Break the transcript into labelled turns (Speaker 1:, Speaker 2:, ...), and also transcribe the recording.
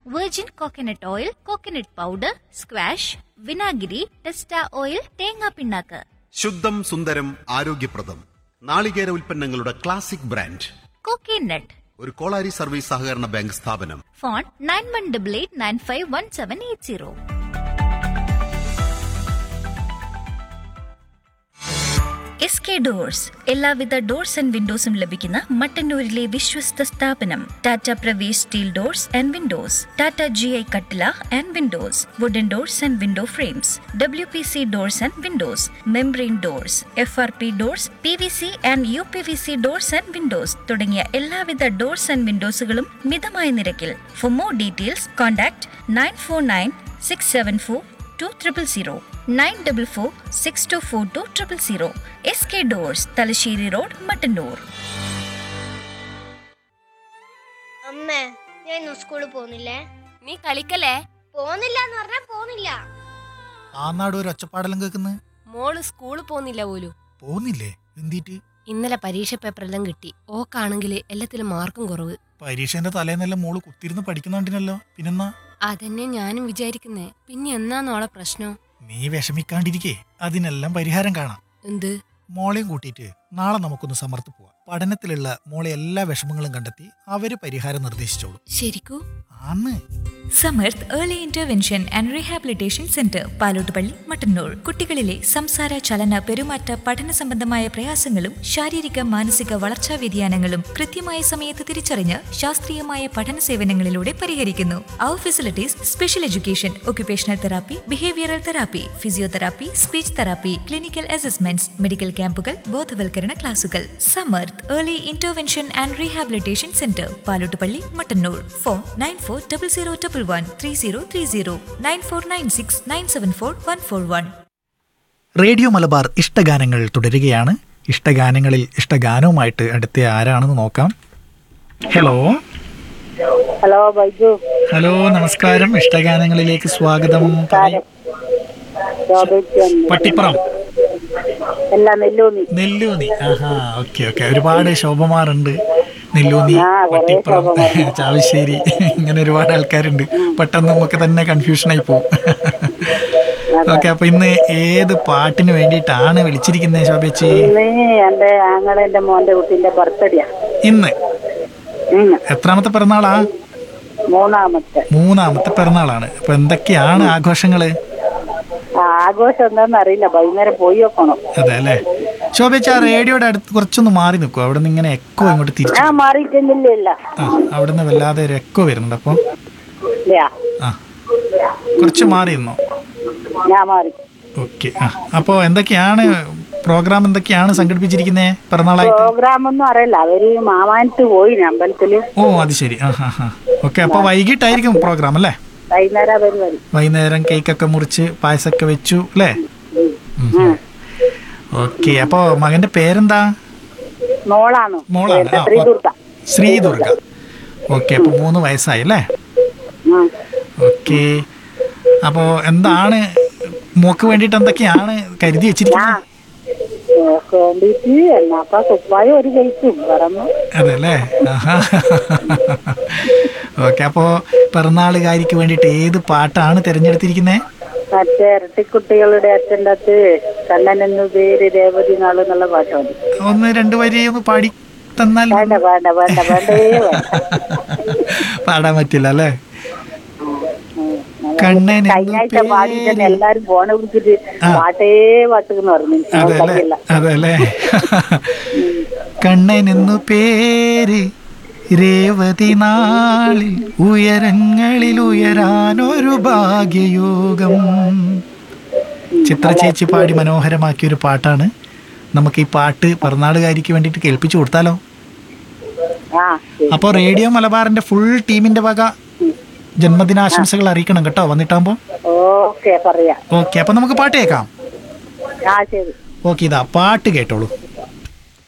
Speaker 1: Virgin coconut oil coconut powder squash വിനാഗിരി ടെസ്റ്റ oil തേങ്ങാ പിണ്ണാക്ക്
Speaker 2: ശുദ്ധം സുന്ദരം ആരോഗ്യപ്രദം നാളികേര ഉൽപ്പന്നങ്ങളുടെ ക്ലാസിക് ബ്രാൻഡ്
Speaker 1: കോക്കനട്ട്
Speaker 2: ഒരു കോളാരി സർവീസ് സഹകരണ ബാങ്ക് സ്ഥാപനം
Speaker 1: phone nine one double eight nine five one seven eight zero S K doors എല്ലാവിധ ഡോർസ് ആൻഡ് വിൻഡോസും ലഭിക്കുന്ന മട്ടന്നൂരിലെ വിശ്വസ്ത സ്ഥാപനം Tata Pravesh steel doors and windows Tata G I കട്ടില and windows wooden doors and window frames W P C doors and windows membrane doors F R P doors P V C and U P V C doors and Windows തുടങ്ങിയ എല്ലാവിധ doors and വിൻഡോസുകളും മിതമായ നിരക്കിൽ for more details contact nine four nine six seven four two triple zero nine double four six two four two triple zero S K doors Thalassery road Mattannur
Speaker 3: അമ്മേ ഞാൻ ഇന്ന് സ്കൂളിൽ പോകുന്നില്ലേ
Speaker 4: നീ കളിക്കല്ലേ
Speaker 3: പോകുന്നില്ല എന്ന് പറഞ്ഞാ പോകുന്നില്ല
Speaker 5: ആ നാട് ഒരു ഒച്ചപ്പാടെല്ലാം കേൾക്കുന്നത്
Speaker 4: മോള് സ്കൂളിൽ പോകുന്നില്ല പോലും
Speaker 5: പോകുന്നില്ലേ എന്തിട്ട്
Speaker 4: ഇന്നലെ പരീക്ഷ പേപ്പറെല്ലാം കിട്ടി ഓക്കാണെങ്കിൽ എല്ലാത്തിലും മാർക്കും കുറവ്
Speaker 5: പരീക്ഷേന്റെ തലേന്നെല്ലാം മോള് കുത്തിരുന്ന് പഠിക്കുന്നുണ്ടിനല്ലോ പിന്നെന്നാ
Speaker 4: അതന്നെ ഞാനും വിചാരിക്കുന്നേ പിന്നെ എന്നാന്നോളെ പ്രശ്നം
Speaker 5: നീ വിഷമിക്കാണ്ടിരിക്കേ അതിനെല്ലാം പരിഹാരം കാണാം
Speaker 4: എന്ത്
Speaker 5: മോളെയും കൂട്ടിയിട്ട് നാളെ നമുക്കൊന്ന് സമർത്ത് പോവാം പഠനത്തിലുള്ള മോളെ എല്ലാ വിഷമങ്ങളും കണ്ടെത്തി അവര് പരിഹാരം നിർദ്ദേശിച്ചോളൂ
Speaker 4: ശരിക്കൂ
Speaker 5: ആന്ന്
Speaker 6: Samarth early intervention and rehabilitation centre Palottupalli Mattannur കുട്ടികളിലെ സംസാര ചലന പെരുമാറ്റ പഠന സംബന്ധമായ പ്രയാസങ്ങളും ശാരീരിക മാനസിക വളർച്ചാ വ്യതിയാനങ്ങളും കൃത്യമായ സമയത്ത് തിരിച്ചറിഞ്ഞ് ശാസ്ത്രീയമായ പഠന സേവനങ്ങളിലൂടെ പരിഹരിക്കുന്നു അവർ facilities special education occupational therapy behavioural therapy physiotherapy speech therapy clinical assessments medical ക്യാമ്പുകൾ ബോധവൽക്കരണ ക്ലാസുകൾ Samarth early intervention and rehabilitation centre Palottupalli Mattannur phone nine four double zero double one three zero three zero nine four nine six nine seven four one four one
Speaker 5: radio Malabar ഇഷ്ടഗാനങ്ങൾ തുടരുകയാണ് ഇഷ്ടഗാനങ്ങളിൽ ഇഷ്ടഗാനവുമായിട്ട് അടുത്ത ആരാണെന്ന് നോക്കാം hello
Speaker 7: hello Baiju
Speaker 5: hello നമസ്കാരം ഇഷ്ടഗാനങ്ങളിലേക്ക് സ്വാഗതം പറയൂ.
Speaker 7: ശോഭിക്കാൻ
Speaker 5: പട്ടിപ്പുറം
Speaker 7: എല്ലാ നെല്ലൂന്നി
Speaker 5: നെല്ലൂന്നി ആഹാ ഓക്കെ ഓക്കെ ഒരുപാട് ശോഭമാറുണ്ട് നെല്ലൂന്നി
Speaker 7: ആ, കുറേ
Speaker 5: പട്ടിപ്പുറം
Speaker 7: ശോഭമാർ.
Speaker 5: ചാവശ്ശേരി ഇങ്ങനെ ഒരുപാട് ആൾക്കാരുണ്ട് പെട്ടെന്ന് നമുക്ക് തന്നെ കൺഫ്യൂഷൻ ആയി പോകും ഓക്കെ അപ്പൊ ഇന്ന് ഏത് പാട്ടിന് വേണ്ടിയിട്ടാണ് വിളിച്ചിരിക്കുന്നത് ശോഭേച്ചി
Speaker 7: ഇന്ന് എന്റെ ആങ്ങളെ എന്റെ മോന്റെ കുട്ടീന്റെ ബർത്ത്ഡേയാ
Speaker 5: ഇന്ന്
Speaker 7: ഉം.
Speaker 5: എത്രാമത്തെ പിറന്നാളാ
Speaker 7: മൂന്നാമത്തെ
Speaker 5: മൂന്നാമത്തെ പിറന്നാളാണ് അപ്പൊ എന്തൊക്കെയാണ് ആഘോഷങ്ങള്
Speaker 7: ആ, ആഘോഷം എന്താന്ന് അറിയില്ല വൈകുന്നേരം പോയി നോക്കണം
Speaker 5: അതെ അല്ലേ ശോഭേച്ചി ആ റേഡിയോയുടെ അടുത്ത് കുറച്ചൊന്ന് മാറി നിൽക്കും അവിടെ നിന്ന് ഇങ്ങനെ എക്കോ ഇങ്ങോട്ട് തിരിച്ചു
Speaker 7: ഞാൻ മാറിയിട്ടില്ല
Speaker 5: ആ അവിടെ നിന്ന് വല്ലാതെ ഒരു എക്കോ വരുന്നുണ്ട് അപ്പോൾ
Speaker 7: ഇല്ല
Speaker 5: ആ കുറച്ച് മാറി നിന്നോ
Speaker 7: ഞാൻ മാറി
Speaker 5: ഓക്കെ ആ അപ്പോൾ എന്തൊക്കെയാണ് പ്രോഗ്രാം എന്തൊക്കെയാണ് സംഘടിപ്പിച്ചിരിക്കുന്നത് പിറന്നാളായിട്ട്
Speaker 7: പ്രോഗ്രാം ഒന്നും അറിയില്ല അവര് മാമാനത്ത് പോയി അമ്പലത്തില്
Speaker 5: ഓ അത് ശരി ആ ഹാ ഹാ ഓക്കെ അപ്പോൾ വൈകിട്ടായിരിക്കും പ്രോഗ്രാം അല്ലേ
Speaker 7: വൈകുന്നേരം അവര് വരും
Speaker 5: വൈകുന്നേരം കേക്കൊക്കെ മുറിച്ച് പായസമൊക്കെ വെച്ചു അല്ലേ ഓക്കെ അപ്പോൾ മകന്റെ പേരെന്താ
Speaker 7: മോളാണ്
Speaker 5: മോളാണ് ആ,
Speaker 7: ശ്രീദുർഗ
Speaker 5: ഓ- ശ്രീദുർഗ ഓക്കെ അപ്പോൾ മൂന്ന് വയസ്സായി അല്ലേ
Speaker 7: ഉം.
Speaker 5: ഓക്കെ അപ്പോൾ എന്താണ് മോക്ക് വേണ്ടിയിട്ട് എന്തൊക്കെയാണ് കരുതി വെച്ചിരിക്കുന്നത്
Speaker 7: ഓക്ക് വേണ്ടിട്ട് എന്നാപ്പാ കുപ്പായും ഒരു കഴിക്കും പറഞ്ഞു
Speaker 5: അതെ അല്ലേ ഓക്കെ അപ്പോൾ പിറന്നാളുകാരിക്ക് വേണ്ടിയിട്ട് ഏത് പാട്ടാണ് തിരഞ്ഞെടുത്തിരിക്കുന്നത്
Speaker 7: മറ്റേ ഇരട്ടിക്കുട്ടികളുടെ അച്ഛൻ്റെ അകത്ത് കണ്ണൻ എന്നു പേര് രേവതി നാള് എന്നുള്ള പാട്ട് മതി
Speaker 5: ഒന്ന് രണ്ട് വരി ഒന്ന് പാടി തന്നാൽ
Speaker 7: വേണ്ട വേണ്ട വേണ്ട വേണ്ടേ വേണ്ട
Speaker 5: പാടാൻ പറ്റില്ല അല്ലേ കണ്ണൻ
Speaker 7: കഴിഞ്ഞ ആഴ്ച പാടിയിട്ട് എല്ലാരും ഫോണ് വിളിച്ചിട്ട്
Speaker 5: ആ.
Speaker 7: പാട്ടേ പാട്ട് എന്ന് പറഞ്ഞു
Speaker 5: അതെ അല്ലേ
Speaker 7: കഴിയില്ല
Speaker 5: അതെ അല്ലേ കണ്ണൻ എന്നു പേര് രേവതി നാളിൽ ഉയരങ്ങളിൽ ഉയരാനൊരു ഭാഗ്യയോഗം ചിത്ര ചേച്ചി പാടി മനോഹരമാക്കിയ ഒരു പാട്ടാണ് നമുക്ക് ഈ പാട്ട് പിറന്നാളുകാരിക്ക് വേണ്ടിയിട്ട് കേൾപ്പിച്ചു കൊടുത്താലോ
Speaker 7: ആ ശരി.
Speaker 5: അപ്പോൾ റേഡിയോ മലബാറിന്റെ ഫുൾ ടീമിന്റെ വക ജന്മദിനാശംസകൾ അറിയിക്കണം കേട്ടോ വന്നിട്ടാകുമ്പോൾ
Speaker 7: ഓക്കെ പറയാ
Speaker 5: ഓക്കെ അപ്പോൾ നമുക്ക് പാട്ട് കേൾക്കാം
Speaker 7: ആ ശരി
Speaker 5: ഓക്കെ ഇതാ പാട്ട് കേട്ടോളൂ